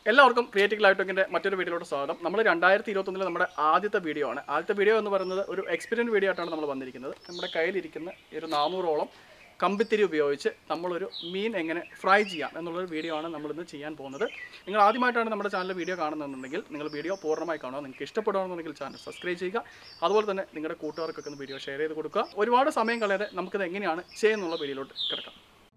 എല്ലാവർക്കും creative live ടോക്കിൻ്റെ മറ്റൊരു വീഡിയോയിലോട്ട് സ്വാഗതം നമ്മൾ രണ്ടായിരത്തി ഇരുപത്തൊന്നിൽ നമ്മുടെ ആദ്യത്തെ വീഡിയോ ആണ് ആദ്യത്തെ വീഡിയോ എന്ന് പറയുന്നത് ഒരു എക്സ്പീരിയൻസ് വീഡിയോ ആയിട്ടാണ് നമ്മൾ വന്നിരിക്കുന്നത് നമ്മുടെ കയ്യിലിരിക്കുന്ന ഈ ഒരു നാനൂറോളം കമ്പിത്തിരി ഉപയോഗിച്ച് നമ്മളൊരു മീൻ എങ്ങനെ ഫ്രൈ ചെയ്യാം എന്നുള്ളൊരു വീഡിയോ ആണ് നമ്മളിന്ന് ചെയ്യാൻ പോകുന്നത് നിങ്ങൾ ആദ്യമായിട്ടാണ് നമ്മുടെ ചാനൽ വീഡിയോ കാണുന്നതെന്നുണ്ടെങ്കിൽ നിങ്ങൾ വീഡിയോ പൂർണ്ണമായി കാണുക നിങ്ങൾക്ക് ഇഷ്ടപ്പെടുകയാണെന്നുണ്ടെങ്കിൽ ചാനൽ സബ്സ്ക്രൈബ് ചെയ്യുക അതുപോലെ തന്നെ നിങ്ങളുടെ കൂട്ടുകാർക്കൊക്കെ ഒന്ന് വീഡിയോ ഷെയർ ചെയ്ത് കൊടുക്കുക ഒരുപാട് സമയം കളയാതെ നമുക്കിത് എങ്ങനെയാണ് ചെയ്യുന്നുള്ള വീഡിയോയിലോട്ട് കിടക്കാം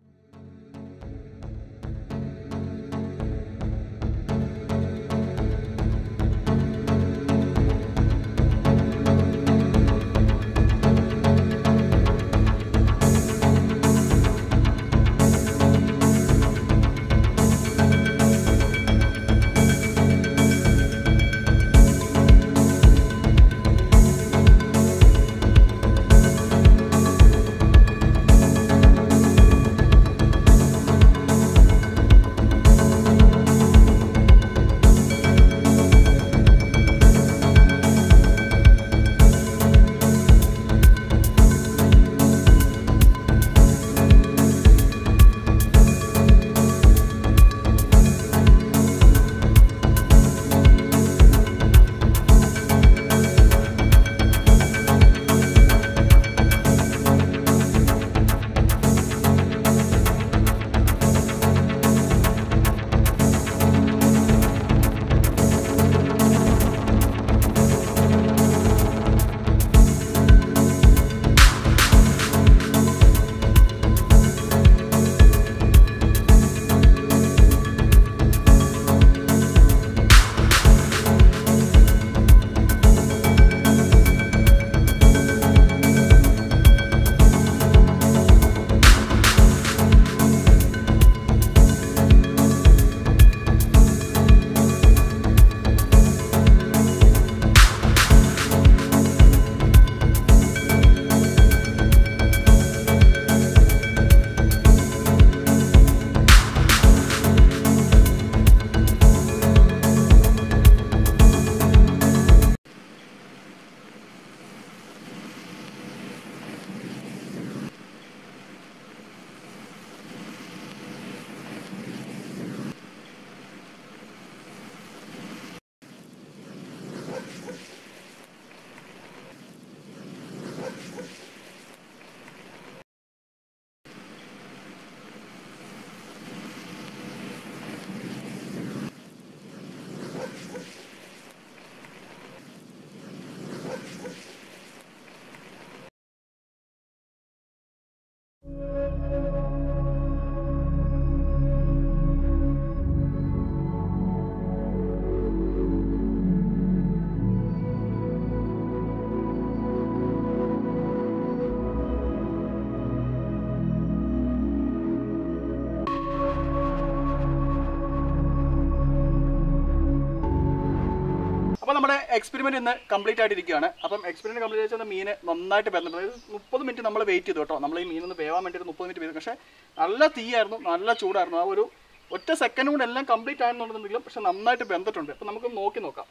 അപ്പോൾ നമ്മുടെ എക്സ്പെരിമെന്റ് ഇന്ന് കംപ്ലീറ്റ് ആയിട്ടിരിക്കുകയാണ് അപ്പം എക്സ്പെരിമെന്റ് കംപ്ലീറ്റ് ചെയ്ത മീൻ നന്നായിട്ട് ബന്ധപ്പെട്ടത് അതായത് മുപ്പത് മിനിറ്റ് നമ്മൾ വെയിറ്റ് ചെയ്തു കേട്ടോ നമ്മൾ ഈ മീൻ ഒന്ന് വേവാൻ വേണ്ടി ഒരു മുപ്പത് മിനിറ്റ് വെയിറ്റ് പക്ഷേ നല്ല തീയായിരുന്നു നല്ല ചൂടായിരുന്നു ആ ഒരു ഒറ്റ സെക്കൻഡ് കൊണ്ട് എല്ലാം കംപ്ലീറ്റ് ആയെന്നുണ്ടെങ്കിലും പക്ഷെ നന്നായിട്ട് ബന്ധട്ടുണ്ട് അപ്പം നമുക്ക് നോക്കി നോക്കാം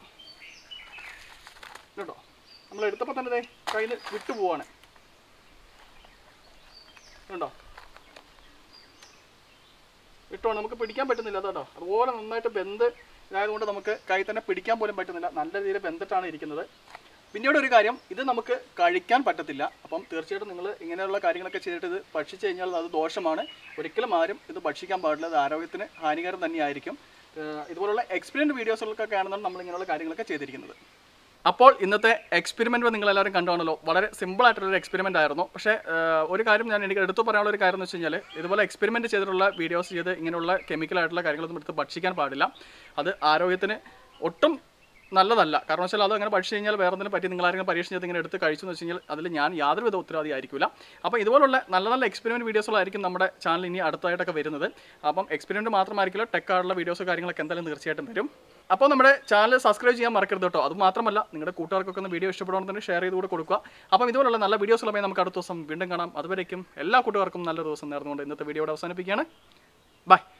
കേട്ടോ നമ്മൾ എടുത്തപ്പോൾ തന്നെ ദേ കയ്യിൽ നിന്ന് വിട്ടു പോവാണ് കണ്ടോ ഇട്ടോ നമുക്ക് പിടിക്കാൻ പറ്റുന്നില്ല കേട്ടോ അതുപോലെ നന്നായിട്ട് ബന്ധ് ഇതായതുകൊണ്ട് നമുക്ക് കൈ തന്നെ പിടിക്കാൻ പോലും പറ്റുന്നില്ല നല്ല രീതിയിൽ ബന്ധിട്ടാണ് ഇരിക്കുന്നത് പിന്നീട് ഒരു കാര്യം ഇത് നമുക്ക് കഴിക്കാൻ പറ്റത്തില്ല അപ്പം തീർച്ചയായിട്ടും നിങ്ങൾ ഇങ്ങനെയുള്ള കാര്യങ്ങളൊക്കെ ചെയ്തിട്ട് ഇത് ഭക്ഷിച്ച് കഴിഞ്ഞാൽ അത് ദോഷമാണ് ഒരിക്കലും ആരും ഇത് ഭക്ഷിക്കാൻ പാടില്ല അത് ആരോഗ്യത്തിന് ഹാനികരം തന്നെയായിരിക്കും ഏഹ് ഇതുപോലുള്ള എക്സ്പീരിയൻസ് വീഡിയോസുകളൊക്കെ കാണുന്നതാണ് നമ്മൾ ഇങ്ങനെയുള്ള കാര്യങ്ങളൊക്കെ ചെയ്തിരിക്കുന്നത് അപ്പോൾ ഇന്നത്തെ എക്സ്പെരിമെൻറ്റ് നിങ്ങൾ എല്ലാവരും കണ്ടുകാണല്ലോ വളരെ സിമ്പിൾ ആയിട്ടുള്ള എക്സ്പെരിമെൻ്റ് ആയിരുന്നു പക്ഷേ ഏഹ്, ഒരു കാര്യം ഞാൻ എനിക്ക് എടുത്തു പറയാനുള്ള ഒരു കാര്യം എന്ന് വെച്ച് കഴിഞ്ഞാൽ ഇതുപോലെ എക്സ്പെരിമെൻറ്റ് ചെയ്തിട്ടുള്ള വീഡിയോസ് ചെയ്ത് ഇങ്ങനെയുള്ള കെമിക്കൽ ആയിട്ടുള്ള കാര്യങ്ങളൊന്നും എടുത്ത് ഭക്ഷിക്കാൻ പാടില്ല അത് ആരോഗ്യത്തിന് ഒട്ടും നല്ലതല്ല കാരണം വെച്ചാൽ അത് അങ്ങനെ ഭക്ഷിച്ച് കഴിഞ്ഞാൽ വേറെ എന്തെങ്കിലും പറ്റി നിങ്ങൾ ആരെങ്കിലും പരീക്ഷ ചെയ്ത് ഇങ്ങനെ എടുത്ത് കഴിച്ചു എന്ന് വെച്ച് കഴിഞ്ഞാൽ അതിൽ ഞാൻ യാതൊരു വിധ ഉത്തരവാദി ആയിരിക്കില്ല അപ്പോൾ ഇതുപോലുള്ള നല്ല നല്ല എക്സ്പെരിമെൻറ്റ് വീഡിയോസുകളായിരിക്കും നമ്മുടെ ചാനൽ ഇനി അടുത്തായിട്ടൊക്കെ വരുന്നത് അപ്പം എക്സ്പെരിമെൻറ്റ് മാത്രമായിരിക്കില്ല ടെക് ആയിട്ടുള്ള വീഡിയോസ് കാര്യങ്ങളൊക്കെ എന്തായാലും തീർച്ചയായിട്ടും വരും അപ്പോൾ നമ്മുടെ ചാനൽ സബ്സ്ക്രൈബ് ചെയ്യാൻ മറക്കരുത് കേട്ടോ അത് മാത്രമല്ല നിങ്ങളുടെ കൂട്ടുകാർക്കൊക്കെ ഒന്ന് വീഡിയോ ഇഷ്ടപ്പെടുകയാണെന്ന് ഷെയർ ചെയ്ത് കൂടെ കൊടുക്കുക അപ്പം ഇതുപോലുള്ള നല്ല വീഡിയോസുകളുമായി നമുക്ക് അടുത്ത ദിവസം വീണ്ടും കാണാം അതുവരേക്കും എല്ലാ കൂട്ടുകാർക്കും നല്ലൊരു ദിവസം നേർന്നുകൊണ്ട് ഇന്നത്തെ വീഡിയോ അവസാനിപ്പിക്കുകയാണ് ബൈ